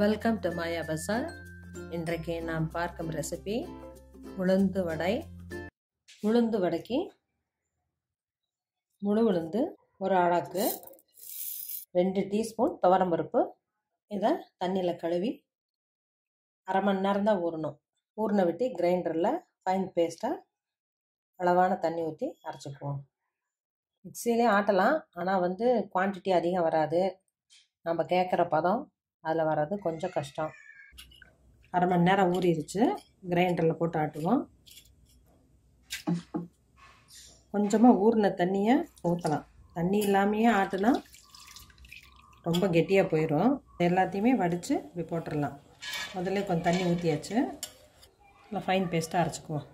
welcome to மாயா பசார் இன்றைக்கு நாம் பார்க்கும் ரெசிபி உளுந்து வடை உளுந்து வடைக்கு முழு உளுந்து ஒரு அழாக்கு ரெண்டு டீஸ்பூன் துவரம்பருப்பு இதை தண்ணியில் கழுவி அரை மணி நேரம் தான் ஊறணும் ஊறின விட்டு கிரைண்டரில் ஃபைன் பேஸ்ட்டாக அளவான தண்ணி ஊற்றி அரைச்சிக்குவோம் மிக்சியிலே ஆட்டலாம் ஆனால் வந்து குவான்டிட்டி அதிகம் வராது நம்ம கேட்குற பதம் அதில் வர்றது கொஞ்சம் கஷ்டம் அரை மணி நேரம் ஊறிடுச்சு கிரைண்டரில் போட்டு ஆட்டுவோம் கொஞ்சமாக ஊறின தண்ணியை ஊற்றலாம் தண்ணி இல்லாமையே ஆட்டுனா ரொம்ப கெட்டியாக போயிடும் எல்லாத்தையுமே வடித்து இப்படி போட்டுடலாம் முதல்ல கொஞ்சம் தண்ணி ஊற்றியாச்சு நல்லா ஃபைன் பேஸ்ட்டாக அரைச்சிக்குவோம்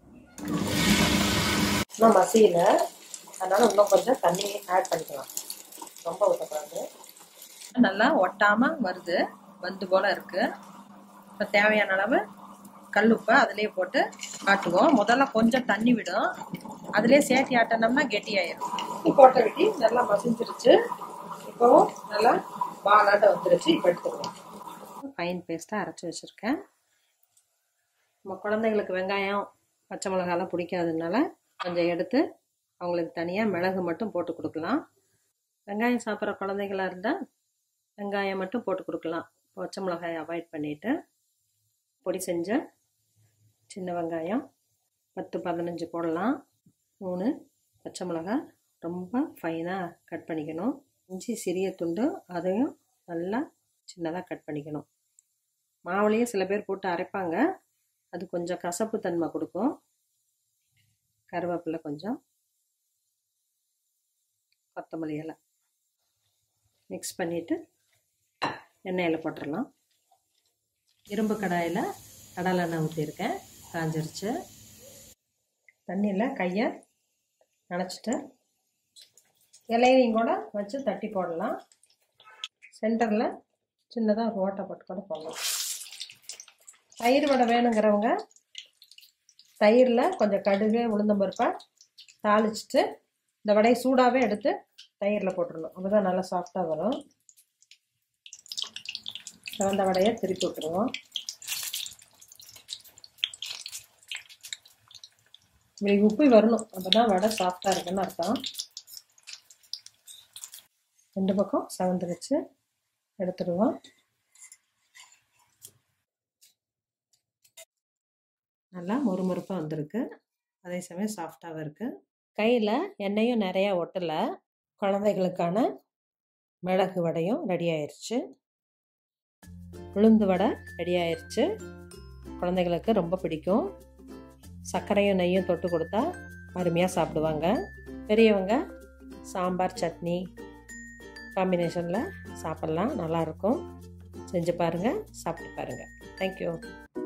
இன்னும் மசியில் அதனால் இன்னும் கொஞ்சம் தண்ணி ஆட் பண்ணிக்கலாம் ரொம்ப ஊற்றக்கூடாது நல்லா ஒட்டாமல் வருது வந்து போல் இருக்குது இப்போ தேவையான அளவு கல்லுப்பை அதிலே போட்டு ஆட்டுவோம் முதல்ல கொஞ்சம் தண்ணி விடும் அதிலே சேர்த்து ஆட்டினோம்னா கெட்டியாயிரும் போட்ட விட்டி நல்லா மசிஞ்சிருச்சு இப்போவும் நல்லா பாலாட்ட வந்துருச்சு இப்போ எடுத்துக்குவோம் ஃபைன் பேஸ்ட்டாக அரைச்சி வச்சுருக்கேன் நம்ம குழந்தைங்களுக்கு வெங்காயம் பச்சை மிளகாலாம் பிடிக்காததுனால கொஞ்சம் எடுத்து அவங்களுக்கு தனியாக மிளகு மட்டும் போட்டு கொடுக்கலாம் வெங்காயம் சாப்பிட்ற குழந்தைங்களா இருந்தால் வெங்காயம் மட்டும் போட்டு கொடுக்கலாம் பச்சை மிளகாயை அவாய்ட் பண்ணிவிட்டு பொடி செஞ்ச சின்ன வெங்காயம் பத்து பதினஞ்சு போடலாம் மூணு பச்சை மிளகாய் ரொம்ப ஃபைனாக கட் பண்ணிக்கணும் இஞ்சி சிறிய துண்டு அதையும் நல்லா சின்னதாக கட் பண்ணிக்கணும் மாவுலேயே சில பேர் போட்டு அரைப்பாங்க அது கொஞ்சம் கசப்பு தன்மை கொடுக்கும் கருவேப்பிலை கொஞ்சம் கொத்தமல்லி இலை மிக்ஸ் பண்ணிவிட்டு எண்ணெயில் போட்டுடலாம் இரும்பு கடாயில் கடலை எண்ணெய் ஊற்றிருக்கேன் காஞ்சிருச்சு தண்ணியில் கையை நனைச்சிட்டு இலையையும் கூட வச்சு தட்டி போடலாம் சென்டரில் சின்னதாக ஒரு ஓட்டை போட்டு கூட போடலாம் தயிர் வடை வேணுங்கிறவங்க தயிரில் கொஞ்சம் கடுகு உளுந்தம்பருப்பை தாளிச்சிட்டு இந்த வடையை சூடாகவே எடுத்து தயிரில் போட்டுடணும் அப்போ தான் நல்லா சாஃப்டாக வரும் சிவந்த வடையை திருப்பி விட்டுருவோம் இப்படி உப்பி வரணும் அப்போ தான் வடை சாஃப்டாக இருக்குன்னு அர்த்தம் ரெண்டு பக்கம் செவந்து வச்சு எடுத்துடுவோம் நல்லா மொறுமொறுப்பாக வந்திருக்கு அதே சமயம் சாஃப்டாகவும் இருக்குது கையில் எண்ணெயும் நிறையா ஒட்டலை குழந்தைகளுக்கான மிளகு வடையும் ரெடி ஆயிடுச்சு உளுந்து வடை ரெடி ஆயிடுச்சு குழந்தைகளுக்கு ரொம்ப பிடிக்கும் சர்க்கரையும் நெய்யும் தொட்டு கொடுத்தா அருமையாக சாப்பிடுவாங்க பெரியவங்க சாம்பார் சட்னி காம்பினேஷனில் சாப்பிட்லாம் நல்லாயிருக்கும் செஞ்சு பாருங்கள் சாப்பிட்டு பாருங்கள் தேங்க்யூ